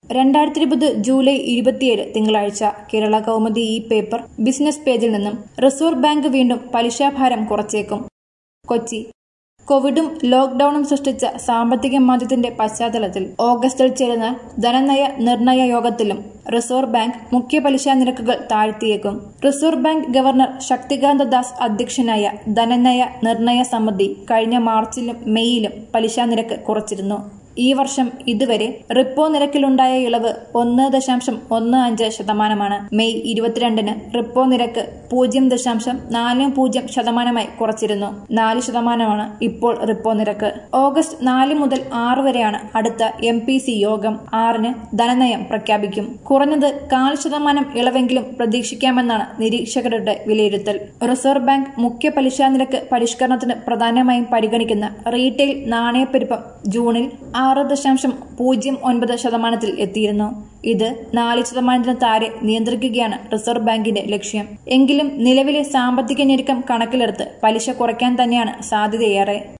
രണ്ടായിരത്തി ഇരുപത് ജൂലൈ ഇരുപത്തിയേഴ് തിങ്കളാഴ്ച കേരള കൗമുദി ഈ പേപ്പർ ബിസിനസ് പേജിൽ നിന്നും റിസർവ് ബാങ്ക് വീണ്ടും പലിശാഭാരം കുറച്ചേക്കും കൊച്ചി കോവിഡും ലോക്ഡൌണും സൃഷ്ടിച്ച സാമ്പത്തിക മാന്ദ്യത്തിന്റെ പശ്ചാത്തലത്തിൽ ഓഗസ്റ്റിൽ ചേരുന്ന ധനനയ നിർണയ യോഗത്തിലും റിസർവ് ബാങ്ക് മുഖ്യ പലിശ നിരക്കുകൾ താഴ്ത്തിയേക്കും reserve bank governor Shaktikanta Das അധ്യക്ഷനായ ധനനയ നിർണയ സമിതി കഴിഞ്ഞ മാർച്ചിലും മെയ്യിലും പലിശ നിരക്ക് കുറച്ചിരുന്നു ഈ വർഷം ഇതുവരെ റിപ്പോ നിരക്കിലുണ്ടായ ഇളവ് ഒന്ന് ദശാംശം ഒന്ന് അഞ്ച് ശതമാനമാണ് മെയ് ഇരുപത്തിരണ്ടിന് റിപ്പോ നിരക്ക് പൂജ്യം ദശാംശം നാല് പൂജ്യം ശതമാനമായി കുറച്ചിരുന്നു നാല് ശതമാനമാണ് ഇപ്പോൾ റിപ്പോ നിരക്ക് ഓഗസ്റ്റ് നാല് മുതൽ ആറ് വരെയാണ് അടുത്ത എം പി സി യോഗം ആറിന് ധനനയം പ്രഖ്യാപിക്കും കുറഞ്ഞത് കാൽ ശതമാനം ഇളവെങ്കിലും പ്രതീക്ഷിക്കാമെന്നാണ് നിരീക്ഷകരുടെ വിലയിരുത്തൽ റിസർവ് ബാങ്ക് മുഖ്യ പലിശ നിരക്ക് പരിഷ്കരണത്തിന് പ്രധാനമായും പരിഗണിക്കുന്ന റീറ്റെയിൽ നാണയപ്പെരുപ്പം ജൂണിൽ ആറ് ദശാംശം പൂജ്യം ഒൻപത് ശതമാനത്തിൽ എത്തിയിരുന്നു ഇത് നാല് ശതമാനത്തിന് താഴെ നിയന്ത്രിക്കുകയാണ് റിസർവ് ബാങ്കിന്റെ ലക്ഷ്യം എങ്കിലും നിലവിലെ സാമ്പത്തിക ഞെരുക്കം കണക്കിലെടുത്ത് പലിശ കുറയ്ക്കാൻ തന്നെയാണ് സാധ്യതയേറെ